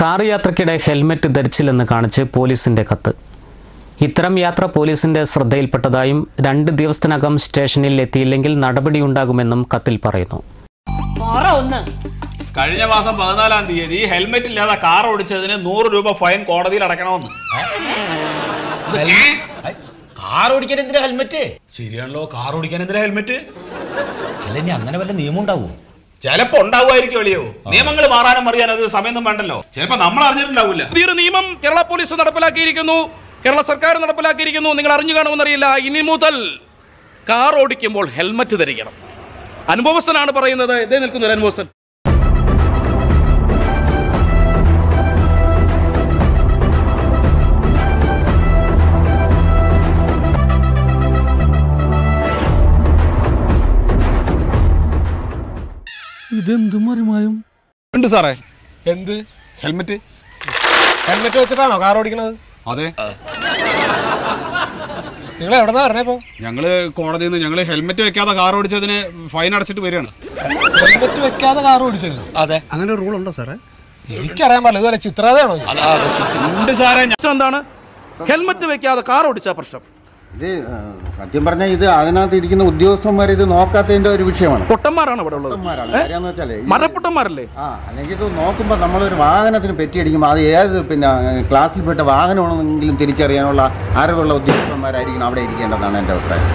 Car യാത്രയ്ക്കിടെ helmet ധരിച്ചില്ലെന്ന് കാണിച്ച് പോലീസിന്റെ കത്ത് ഇത്തരം യാത്ര പോലീസിന്റെ ശ്രദ്ധയിൽപ്പെട്ടതായും രണ്ട് ദിവസത്തിനകം സ്റ്റേഷനിൽ എത്തിയില്ലെങ്കിൽ നടപടിയുണ്ടാകുമെന്നും കത്തിൽ പറയുന്നു പറ ഒന്ന് കഴിഞ്ഞ മാസം പതിനാലാം തീയതി ഹെൽമെറ്റ് ഇല്ലാതെ കാർ ഓടിച്ചതിന് നൂറ് രൂപ ഫൈൻ കോടതിയിൽ അടയ്ക്കണമെന്ന് കാർ ഓടിക്കാൻ എന്തിനാ ഹെൽമെറ്റ് ശരിയാണല്ലോ കാർ ഓടിക്കാൻ എന്തിനാ ഹെൽമെറ്റ് അല്ല ഇനി അങ്ങനെ വല്ല നിയമം ഉണ്ടാവോ ചിലപ്പോ ഉണ്ടാവുമായിരിക്കും എളിയോ നിയമങ്ങൾ മാറാനും അറിയാൻ അത് സമയമൊന്നും വേണ്ടല്ലോ ചിലപ്പോ നമ്മൾ അറിഞ്ഞിട്ടുണ്ടാവില്ല പുതിയൊരു നിയമം കേരള പോലീസ് നടപ്പിലാക്കിയിരിക്കുന്നു കേരള സർക്കാർ നടപ്പിലാക്കിയിരിക്കുന്നു നിങ്ങൾ അറിഞ്ഞു കാണുമെന്നറിയില്ല ഇനി മുതൽ കാർ ഓടിക്കുമ്പോൾ ഹെൽമറ്റ് ധരിക്കണം അനുഭവസ്ഥനാണ് പറയുന്നത് ഇതേ നിൽക്കുന്നു ഒരു അനുഭവസ്ഥൻ ഉണ്ട് സാറേ എന്ത് ഹെൽമെറ്റ് ഹെൽമെറ്റ് വെച്ചിട്ടാണോ കാർ ഓടിക്കണത് അതെ നിങ്ങൾ എവിടെന്നാ പറഞ്ഞേ ഇപ്പൊ ഞങ്ങള് കോടതിയിൽ നിന്ന് ഞങ്ങള് ഹെൽമെറ്റ് വെക്കാതെ കാർ ഓടിച്ചതിന് ഫൈൻ അടച്ചിട്ട് വരികയാണ് ഹെൽമെറ്റ് വെക്കാതെ കാർ ഓടിച്ചല്ലോ അതെ അങ്ങനെ റൂൾ ഉണ്ടോ സാറേ എനിക്കറിയാൻ പാടില്ല ഇതുവരെ ചിത്രതയാണോ ഉണ്ട് സാറേ പ്രശ്നം എന്താണ് ഹെൽമറ്റ് വെക്കാതെ കാർ ഓടിച്ച പ്രശ്നം ഇത് ആ, സത്യം പറഞ്ഞാൽ ഇത് അതിനകത്ത് ഇരിക്കുന്ന ഉദ്യോഗസ്ഥന്മാർ ഇത് നോക്കാത്തതിന്റെ ഒരു വിഷയമാണ് പൊട്ടന്മാരാണ് ഇവിടെ ഉള്ളത് പൊട്ടന്മാരാണ്. ഏ? കാര്യമെന്ന് വെച്ചാലേ ഈ- മരപ്പൊട്ടന്മാരല്ലേ ആ അല്ലെങ്കിൽ ഇത് നോക്കുമ്പോൾ നമ്മളൊരു വാഹനത്തിന് പെറ്റിയടിക്കുമ്പോൾ അത് ഏത് പിന്നെ ക്ലാസ്സിൽപ്പെട്ട വാഹനമാണെന്നെങ്കിലും തിരിച്ചറിയാനുള്ള അറിവുള്ള ഉദ്യോഗസ്ഥന്മാരായിരിക്കണം അവിടെ ഇരിക്കേണ്ടതാണ് എൻ്റെ അഭിപ്രായം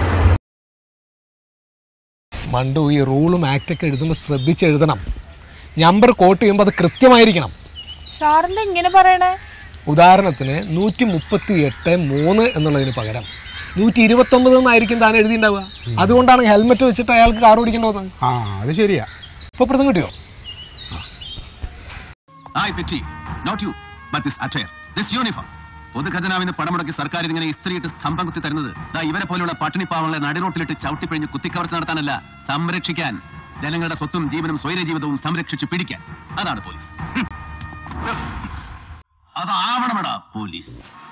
മണ്ടു ഈ റൂളും ആക്റ്റൊക്കെ എഴുതുമ്പോൾ ശ്രദ്ധിച്ച് എഴുതണം നമ്പർ കോട്ട് ചെയ്യുമ്പോൾ അത് കൃത്യമായിരിക്കണം സാറിന്റെ ഇങ്ങനെ പറയണേ ഉദാഹരണത്തിന് നൂറ്റി മുപ്പത്തി എട്ട് മൂന്ന് എന്നുള്ളതിന് പകരം നൂറ്റി ഇരുപത്തൊമ്പത് എന്നായിരിക്കും താൻ എഴുതിയിട്ടുണ്ടാവുക അതുകൊണ്ടാണ് ഹെൽമെറ്റ് വെച്ചിട്ട് അയാൾക്ക് കാർ ഓടിക്കേണ്ടി വന്നത് ആ അത് ശരിയാ ഇപ്പൊ പ്രതം കിട്ടിയോ I pity, not you, but this attire, this uniform. പൊതുഖജനാവിന് പണമുടക്കി സർക്കാർ ഇതിങ്ങനെ ഇസ്ത്രീയിട്ട് സ്തംഭം കുത്തി തരുന്നത് ദാ ഇവരെ പോലുള്ള പട്ടിണിപ്പാവങ്ങളെ നടിറോട്ടിലിട്ട് ചവിട്ടിപ്പിഴിഞ്ഞ് കുത്തിക്കവർച്ച നടത്താനല്ല സംരക്ഷിക്കാൻ ജനങ്ങളുടെ സ്വത്തും ജീവനും സ്വൈര ജീവിതവും സംരക്ഷിച്ച് പിടിക്കാൻ അതാണ് പോലീസ് അതാവണമെടാ പോലീസ്